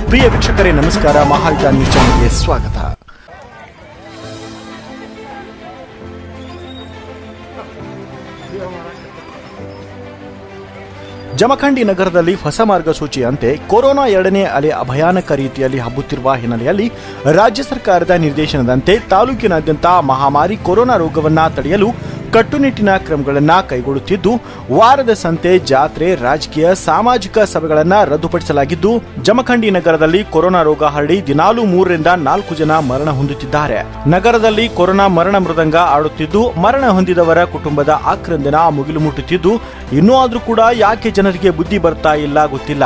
ಪ್ರಿಯ ವೀಕ್ಷಕರೇ ನಮಸ್ಕಾರ ಮಹಾಯುಧ ನ್ಯೂಸ್ ಚಾನೆಲ್ಗೆ ಸ್ವಾಗತ ಜಮಖಂಡಿ ನಗರದಲ್ಲಿ ಹೊಸ ಮಾರ್ಗಸೂಚಿಯಂತೆ ಕೊರೋನಾ ಎರಡನೇ ಅಲೆ ಭಯಾನಕ ರೀತಿಯಲ್ಲಿ ಹಬ್ಬುತ್ತಿರುವ ಹಿನ್ನೆಲೆಯಲ್ಲಿ ರಾಜ್ಯ ಸರ್ಕಾರದ ನಿರ್ದೇಶನದಂತೆ ತಾಲೂಕಿನಾದ್ಯಂತ ಮಹಾಮಾರಿ ಕೊರೋನಾ ರೋಗವನ್ನ ತಡೆಯಲು ಕಟ್ಟುನಿಟ್ಟಿನ ಕ್ರಮಗಳನ್ನು ಕೈಗೊಳ್ಳುತ್ತಿದ್ದು ವಾರದ ಸಂತೆ ಜಾತ್ರೆ ರಾಜಕೀಯ ಸಾಮಾಜಿಕ ಸಭೆಗಳನ್ನು ರದ್ದುಪಡಿಸಲಾಗಿದ್ದು ಜಮಖಂಡಿ ನಗರದಲ್ಲಿ ಕೊರೋನಾ ರೋಗ ಹರಡಿ ದಿನಾಲೂ ಮೂರರಿಂದ ನಾಲ್ಕು ಜನ ಮರಣ ಹೊಂದುತ್ತಿದ್ದಾರೆ ನಗರದಲ್ಲಿ ಕೊರೋನಾ ಮರಣ ಮೃದಂಗ ಆಡುತ್ತಿದ್ದು ಮರಣ ಹೊಂದಿದವರ ಕುಟುಂಬದ ಆಕ್ರಂದನ ಮುಗಿಲು ಮುಟ್ಟುತ್ತಿದ್ದು ಇನ್ನೂ ಆದ್ರೂ ಕೂಡ ಯಾಕೆ ಜನರಿಗೆ ಬುದ್ಧಿ ಬರ್ತಾ ಇಲ್ಲ ಗೊತ್ತಿಲ್ಲ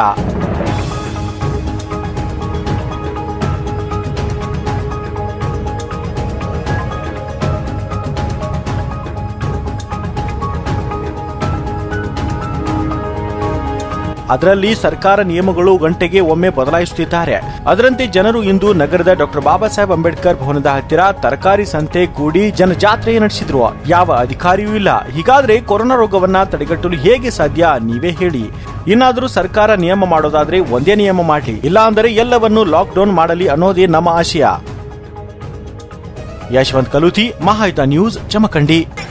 ಅದರಲ್ಲಿ ಸರ್ಕಾರ ನಿಯಮಗಳು ಗಂಟೆಗೆ ಒಮ್ಮೆ ಬದಲಾಯಿಸುತ್ತಿದ್ದಾರೆ ಅದರಂತೆ ಜನರು ಇಂದು ನಗರದ ಡಾಕ್ಟರ್ ಬಾಬಾ ಸಾಹೇಬ್ ಅಂಬೇಡ್ಕರ್ ಭವನದ ಹತ್ತಿರ ತರಕಾರಿ ಸಂತೆ ಕೂಡಿ ಜನಜಾತ್ರೆ ನಡೆಸಿದ್ರು ಯಾವ ಅಧಿಕಾರಿಯೂ ಇಲ್ಲ ಹೀಗಾದ್ರೆ ಕೊರೋನಾ ರೋಗವನ್ನ ತಡೆಗಟ್ಟಲು ಹೇಗೆ ಸಾಧ್ಯ ನೀವೇ ಹೇಳಿ ಇನ್ನಾದರೂ ಸರ್ಕಾರ ನಿಯಮ ಮಾಡೋದಾದ್ರೆ ಒಂದೇ ನಿಯಮ ಮಾಡಲಿ ಇಲ್ಲ ಅಂದರೆ ಎಲ್ಲವನ್ನು ಲಾಕ್ ಡೌನ್ ಮಾಡಲಿ ಅನ್ನೋದೇ ನಮ್ಮ ಆಶಯ ಯಶವಂತ್ ಕಲೂತಿ ಮಹಾಯುಧ ನ್ಯೂಸ್ ಜಮಖಂಡಿ